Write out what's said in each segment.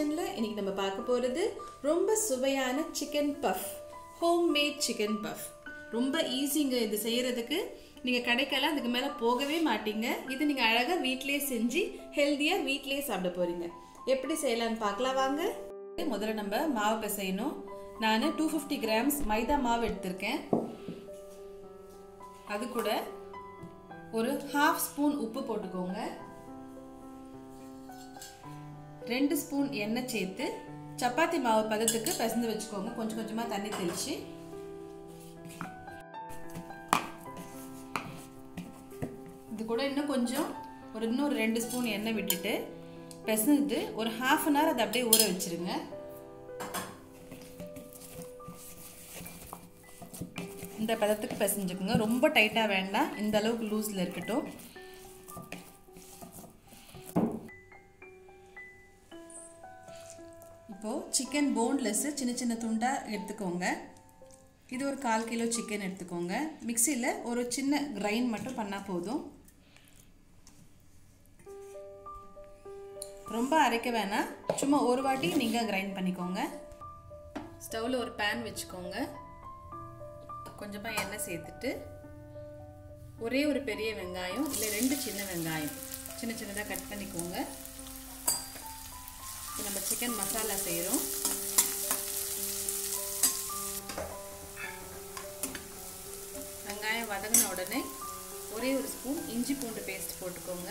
கிச்சனில் இன்னைக்கு நம்ம பார்க்க போகிறது ரொம்ப சுவையான chicken puff home made chicken puff ரொம்ப ஈஸிங்க இது செய்கிறதுக்கு நீங்கள் கடைக்கெல்லாம் அதுக்கு மேலே போகவே மாட்டீங்க இது நீங்கள் அழகாக வீட்டிலேயே செஞ்சு ஹெல்த்தியாக வீட்டிலேயே சாப்பிட போகிறீங்க எப்படி செய்யலாம்னு பார்க்கலாம் வாங்க முதல்ல நம்ம மாவு பிசையணும் நான் டூ ஃபிஃப்டி கிராம்ஸ் மைதா மாவு எடுத்திருக்கேன் அது கூட ஒரு ஹாஃப் ஸ்பூன் உப்பு போட்டுக்கோங்க ரெண்டு ஸ்பூன் எண்ணெய் சேர்த்து சப்பாத்தி மாவு பதத்துக்கு பிசைந்து வச்சுக்கோங்க கொஞ்சம் கொஞ்சமாக தண்ணி தெளித்து இது கூட இன்னும் கொஞ்சம் ஒரு இன்னொரு ரெண்டு ஸ்பூன் எண்ணெய் விட்டுட்டு பிசைஞ்சிட்டு ஒரு ஹாஃப் அன் ஹவர் அதை அப்படியே ஊற வச்சிருங்க இந்த பதத்துக்கு பிசைஞ்சுக்குங்க ரொம்ப டைட்டாக வேண்டாம் இந்த அளவுக்கு லூஸில் இருக்கட்டும் இப்போது சிக்கன் போன்லெஸ்ஸு சின்ன சின்ன துண்டாக எடுத்துக்கோங்க இது ஒரு கால் கிலோ சிக்கன் எடுத்துக்கோங்க மிக்சியில் ஒரு சின்ன கிரைண்ட் மட்டும் பண்ணால் போதும் ரொம்ப அரைக்க வேணாம் சும்மா ஒரு வாட்டி நீங்கள் கிரைண்ட் பண்ணிக்கோங்க ஸ்டவ்வில் ஒரு பேன் வச்சுக்கோங்க கொஞ்சமாக எண்ணெய் சேர்த்துட்டு ஒரே ஒரு பெரிய வெங்காயம் இல்லை ரெண்டு சின்ன வெங்காயம் சின்ன சின்னதாக கட் பண்ணிக்கோங்க இப்போ நம்ம சிக்கன் மசாலா செய்கிறோம் வெங்காயம் வதங்கின உடனே ஒரே ஒரு ஸ்பூன் இஞ்சி பூண்டு பேஸ்ட் போட்டுக்கோங்க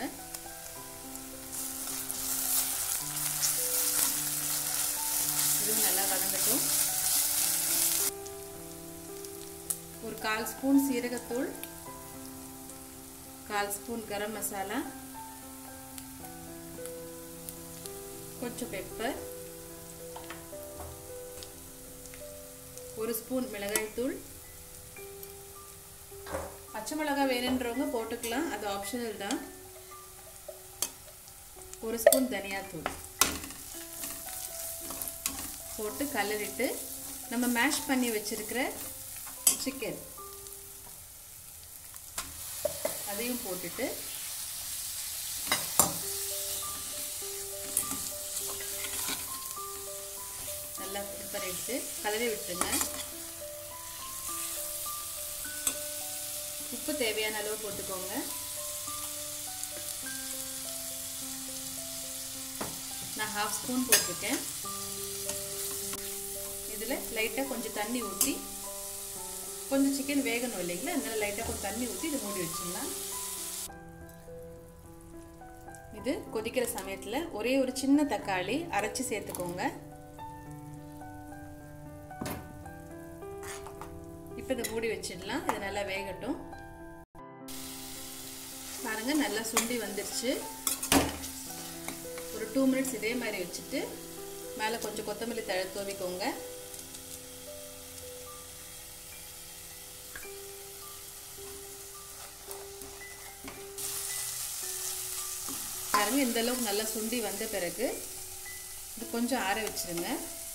இதுவும் நல்லா வதங்கட்டும் ஒரு கால் ஸ்பூன் சீரகத்தூள் கால் ஸ்பூன் கரம் மசாலா கொஞ்சம் பெப்பர் ஒரு ஸ்பூன் மிளகாய்த்தூள் பச்சை மிளகாய் வேணுன்றவங்க போட்டுக்கலாம் அது ஆப்ஷனல் தான் ஒரு ஸ்பூன் தனியாத்தூள் போட்டு கலரிட்டு நம்ம மேஷ் பண்ணி வச்சிருக்கிற சிக்கன் அதையும் போட்டுட்டு நல்லா ப்ரிப்பர் எடுத்து கலரி விட்டுருங்க உப்பு தேவையான அளவு போட்டுக்கோங்க நான் ஹாஃப் ஸ்பூன் போட்டிருக்கேன் இதில் லைட்டாக கொஞ்சம் தண்ணி ஊற்றி கொஞ்சம் சிக்கன் வேகணும் இல்லைங்களா அதனால லைட்டாக கொஞ்சம் தண்ணி ஊற்றி இதை மூடி வச்சிடலாம் இது கொதிக்கிற சமயத்தில் ஒரே ஒரு சின்ன தக்காளி அரைச்சி சேர்த்துக்கோங்க இப்போ இதை மூடி வச்சிடலாம் இது நல்லா வேகட்டும் பாருங்க நல்லா சுண்டி வந்துருச்சு ஒரு டூ மினிட்ஸ் இதே மாதிரி வச்சுட்டு மேலே கொஞ்சம் கொத்தமல்லி தழை தூவிக்கோங்க பாருங்க இந்த அளவுக்கு நல்லா சுண்டி வந்த பிறகு இது கொஞ்சம் ஆற வச்சிருங்க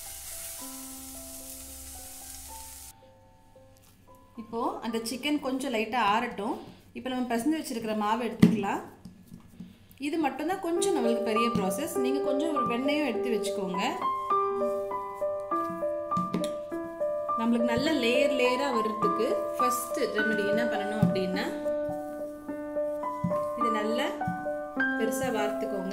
இப்போ அந்த சிக்கன் கொஞ்சம் லைட்டாக ஆறட்டும் இப்போ நம்ம பிசைஞ்சு வச்சிருக்கிற மாவு எடுத்துக்கலாம் இது மட்டும்தான் கொஞ்சம் நம்மளுக்கு பெரிய ப்ராசஸ் நீங்கள் கொஞ்சம் ஒரு வெண்ணையும் எடுத்து வச்சுக்கோங்க நம்மளுக்கு நல்ல லேயர் லேயராக வர்றதுக்கு ஃபஸ்ட்டு ரெமெடி என்ன பண்ணணும் அப்படின்னா இது நல்லா பெருசாக வார்த்துக்கோங்க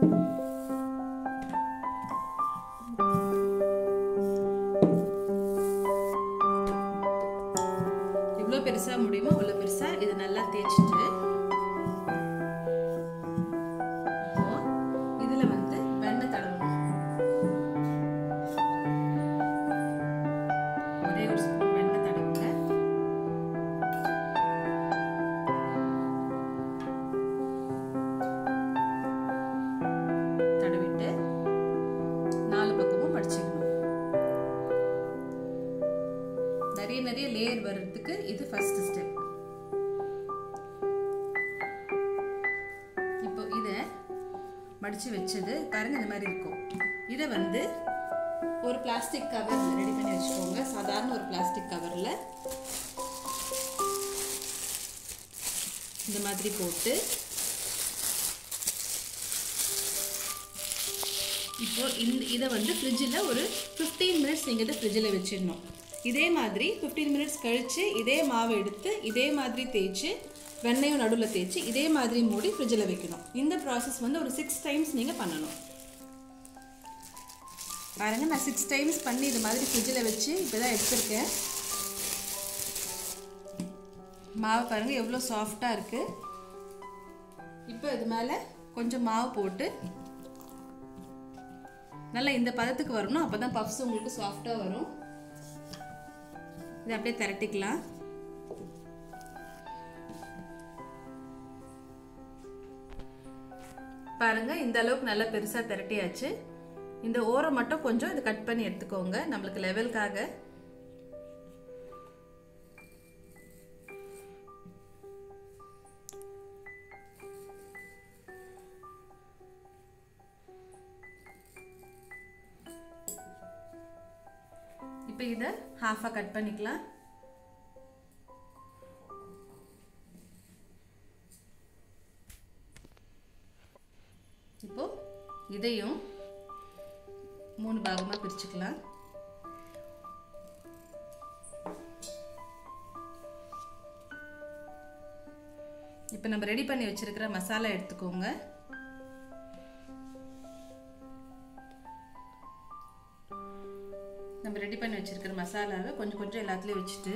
எவ்வளோ பெருசாக முடியுமோ அவ்வளோ பெருசாக இதை நல்லா தேய்ச்சிட்டு இதில் வந்து வெண்ணெய் தடவணும் ஒரே ஒரு ஸ்பூன் வெண்ணெய் தடவுங்க தடவிட்டு நாலு பக்கமும் மடிச்சுக்கணும் நிறைய நிறைய லேயர் வர்றதுக்கு இது ஃபர்ஸ்ட் ஸ்டெப் இப்போ இதை மடிச்சு வச்சது பாருங்க இந்த மாதிரி இருக்கும் இதை வந்து ஒரு பிளாஸ்டிக் கவர் ரெடி பண்ணி வச்சுக்கோங்க சாதாரண ஒரு பிளாஸ்டிக் கவரில் இந்த மாதிரி போட்டு இப்போ இந்த இதை வந்து ஃப்ரிட்ஜில் ஒரு ஃபிஃப்டீன் மினிட்ஸ் நீங்கள் இதை ஃப்ரிட்ஜில் வச்சிடணும் இதே மாதிரி ஃபிஃப்டீன் மினிட்ஸ் கழித்து இதே மாவை எடுத்து இதே மாதிரி தேய்ச்சி வெண்ணெயும் நடுவில் தேய்ச்சி இதே மாதிரி மூடி ஃப்ரிட்ஜில் வைக்கணும் இந்த ப்ராசஸ் வந்து ஒரு சிக்ஸ் டைம்ஸ் நீங்கள் பண்ணணும் பாருங்கள் நான் சிக்ஸ் டைம்ஸ் பண்ணி இது மாதிரி ஃப்ரிட்ஜில் வச்சு இப்போ தான் எடுத்திருக்கேன் மாவு பாருங்கள் எவ்வளோ சாஃப்டாக இருக்குது இப்போ இது மேலே கொஞ்சம் மாவு போட்டு நல்லா இந்த பதத்துக்கு வரணும் அப்போ தான் பஃப்ஸ் உங்களுக்கு சாஃப்டாக வரும் இதை அப்படியே திரட்டிக்கலாம் பாருங்க இந்த அளவுக்கு நல்லா பெருசாக திரட்டியாச்சு இந்த ஓரம் மட்டும் கொஞ்சம் இது கட் பண்ணி எடுத்துக்கோங்க நம்மளுக்கு லெவலுக்காக இப்போ இதை ஹாஃபாக கட் பண்ணிக்கலாம் இப்போ இதையும் மூணு பாகமாக பிரிச்சுக்கலாம் இப்போ நம்ம ரெடி பண்ணி வச்சிருக்கிற மசாலா எடுத்துக்கோங்க நம்ம ரெடி பண்ணி வச்சிருக்கிற மசாலாவை கொஞ்சம் கொஞ்சம் எல்லாத்துலேயும் வச்சுட்டு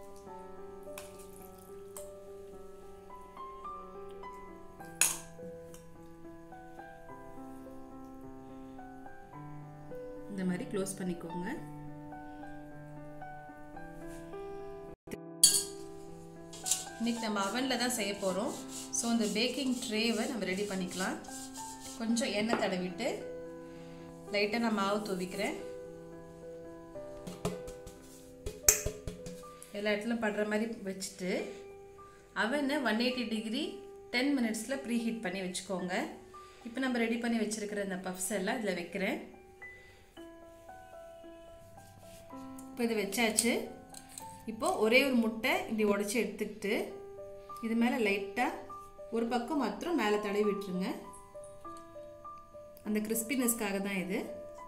இந்த மாதிரி க்ளோஸ் பண்ணிக்கோங்க இன்னைக்கு நம்ம அவனில் தான் செய்ய போகிறோம் ஸோ இந்த பேக்கிங் ட்ரேவை நம்ம ரெடி பண்ணிக்கலாம் கொஞ்சம் எண்ணெய் தடவிட்டு லைட்டாக நான் மாவு தூவிக்கிறேன் எல்லா இடத்துலையும் படுற மாதிரி வச்சுட்டு அவனை ஒன் எயிட்டி டிகிரி டென் மினிட்ஸில் ப்ரீ ஹீட் பண்ணி வச்சுக்கோங்க இப்போ நம்ம ரெடி பண்ணி வச்சுருக்கிற இந்த பஃப்ஸ் எல்லாம் இதில் வைக்கிறேன் இப்போ இது வச்சாச்சு இப்போ ஒரே ஒரு முட்டை இப்படி உடச்சி எடுத்துக்கிட்டு இது மேலே லைட்டாக ஒரு பக்கம் மாத்திரம் மேலே தடவி விட்டுருங்க அந்த கிறிஸ்பினஸ்க்காக தான் இது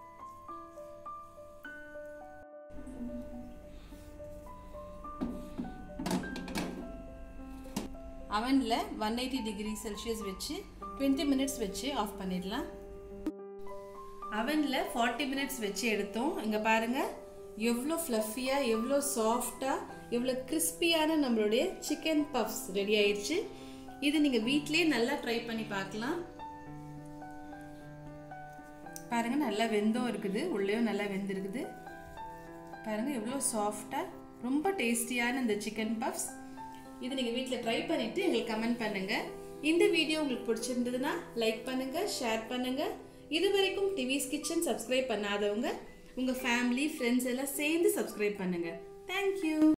அவனில் ஒன் எயிட்டி டிகிரி செல்சியஸ் வச்சு டுவெண்ட்டி மினிட்ஸ் வச்சு ஆஃப் பண்ணிடலாம் அவனில் ஃபார்ட்டி மினிட்ஸ் வச்சு எடுத்தோம் இங்கே பாருங்கள் எவ்வளோ ஃப்ளஃபியாக எவ்வளோ சாஃப்டாக எவ்வளோ கிறிஸ்பியான நம்மளுடைய சிக்கன் பஃப்ஸ் ரெடி ஆயிடுச்சு இது நீங்கள் வீட்லேயே நல்லா ட்ரை பண்ணி பார்க்கலாம் பாருங்கள் நல்லா வெந்தும் இருக்குது உள்ளேயும் நல்லா வெந்திருக்குது பாருங்கள் எவ்வளோ சாஃப்டாக ரொம்ப டேஸ்டியான இந்த சிக்கன் பஃப்ஸ் இது நீங்கள் வீட்டில் ட்ரை பண்ணிவிட்டு எங்களுக்கு கமெண்ட் பண்ணுங்கள் இந்த வீடியோ உங்களுக்கு பிடிச்சிருந்ததுன்னா லைக் பண்ணுங்கள் ஷேர் பண்ணுங்கள் இது வரைக்கும் டிவிஸ் கிச்சன் சப்ஸ்கிரைப் பண்ணாதவங்க உங்கள் ஃபேமிலி ஃப்ரெண்ட்ஸ் எல்லாம் சேர்ந்து சப்ஸ்கிரைப் பண்ணுங்கள் தேங்க்யூ